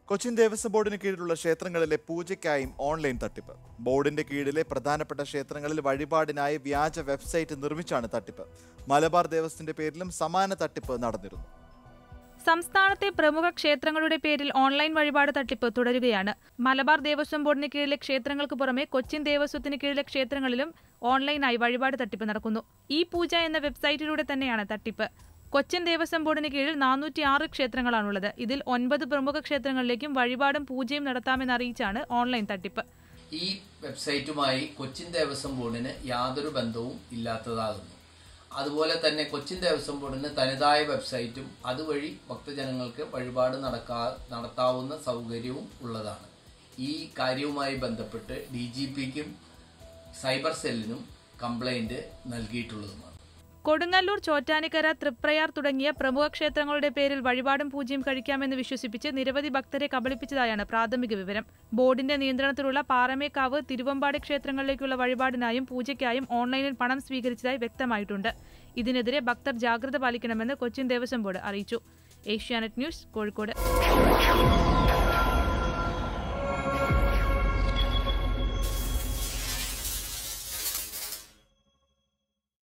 കൊച്ചിൻ ദേവസ്വം ബോർഡിന് കീഴിലുള്ള ക്ഷേത്രങ്ങളിലെ പൂജയ്ക്കായും ഓൺലൈൻ തട്ടിപ്പ് ബോർഡിന്റെ കീഴിലെ പ്രധാനപ്പെട്ട ക്ഷേത്രങ്ങളിൽ വഴിപാടിനായി വ്യാജ വെബ്സൈറ്റ് നിർമ്മിച്ചാണ് തട്ടിപ്പ് മലബാർ ദേവസ്വത്തിന്റെ പേരിലും സമാന തട്ടിപ്പ് നടന്നിരുന്നു സംസ്ഥാനത്തെ പ്രമുഖ ക്ഷേത്രങ്ങളുടെ പേരിൽ ഓൺലൈൻ വഴിപാട് തട്ടിപ്പ് തുടരുകയാണ് മലബാർ ദേവസ്വം ബോർഡിന് കീഴിലെ ക്ഷേത്രങ്ങൾക്ക് പുറമെ കൊച്ചിൻ ദേവസ്വത്തിന് കീഴിലെ ക്ഷേത്രങ്ങളിലും ഓൺലൈനായി വഴിപാട് തട്ടിപ്പ് നടക്കുന്നു ഈ പൂജ എന്ന വെബ്സൈറ്റിലൂടെ തന്നെയാണ് തട്ടിപ്പ് കൊച്ചിൻ ദേവസ്വം ബോർഡിന് കീഴിൽ നാനൂറ്റി ആറ് ക്ഷേത്രങ്ങളാണുള്ളത് ഇതിൽ ഒൻപത് പ്രമുഖ ക്ഷേത്രങ്ങളിലേക്കും വഴിപാടും പൂജയും നടത്താമെന്ന് അറിയിച്ചാണ് ഓൺലൈൻ തട്ടിപ്പ് ഈ വെബ്സൈറ്റുമായി കൊച്ചിൻ ദേവസ്വം ബോർഡിന് യാതൊരു ബന്ധവും ഇല്ലാത്തതാകുന്നു അതുപോലെ തന്നെ കൊച്ചിൻ ദേവസ്വം ബോർഡിന് തനതായ വെബ്സൈറ്റും അതുവഴി ഭക്തജനങ്ങൾക്ക് വഴിപാട് നടക്കാ നടത്താവുന്ന സൗകര്യവും ഉള്ളതാണ് ഈ കാര്യവുമായി ബന്ധപ്പെട്ട് ഡി ജി പിക്കും സൈബർ സെല്ലിനും കംപ്ലൈന്റ് നൽകിയിട്ടുള്ളതുമാണ് കൊടുങ്ങല്ലൂർ ചോറ്റാനിക്കര തൃപ്രയാർ തുടങ്ങിയ പ്രമുഖ ക്ഷേത്രങ്ങളുടെ പേരിൽ വഴിപാടും പൂജയും കഴിക്കാമെന്ന് വിശ്വസിപ്പിച്ച് നിരവധി ഭക്തരെ കബളിപ്പിച്ചതായാണ് പ്രാഥമിക വിവരം ബോർഡിന്റെ നിയന്ത്രണത്തിലുള്ള പാറമേക്കാവ് തിരുവമ്പാടി ക്ഷേത്രങ്ങളിലേക്കുള്ള വഴിപാടിനായും പൂജയ്ക്കായും ഓൺലൈനിൽ പണം സ്വീകരിച്ചതായി വ്യക്തമായിട്ടുണ്ട് ഇതിനെതിരെ ഭക്തർ ജാഗ്രത പാലിക്കണമെന്ന് കൊച്ചിൻ ദേവസ്വം ബോർഡ് അറിയിച്ചു ഏഷ്യാനെറ്റ് ന്യൂസ് കോഴിക്കോട്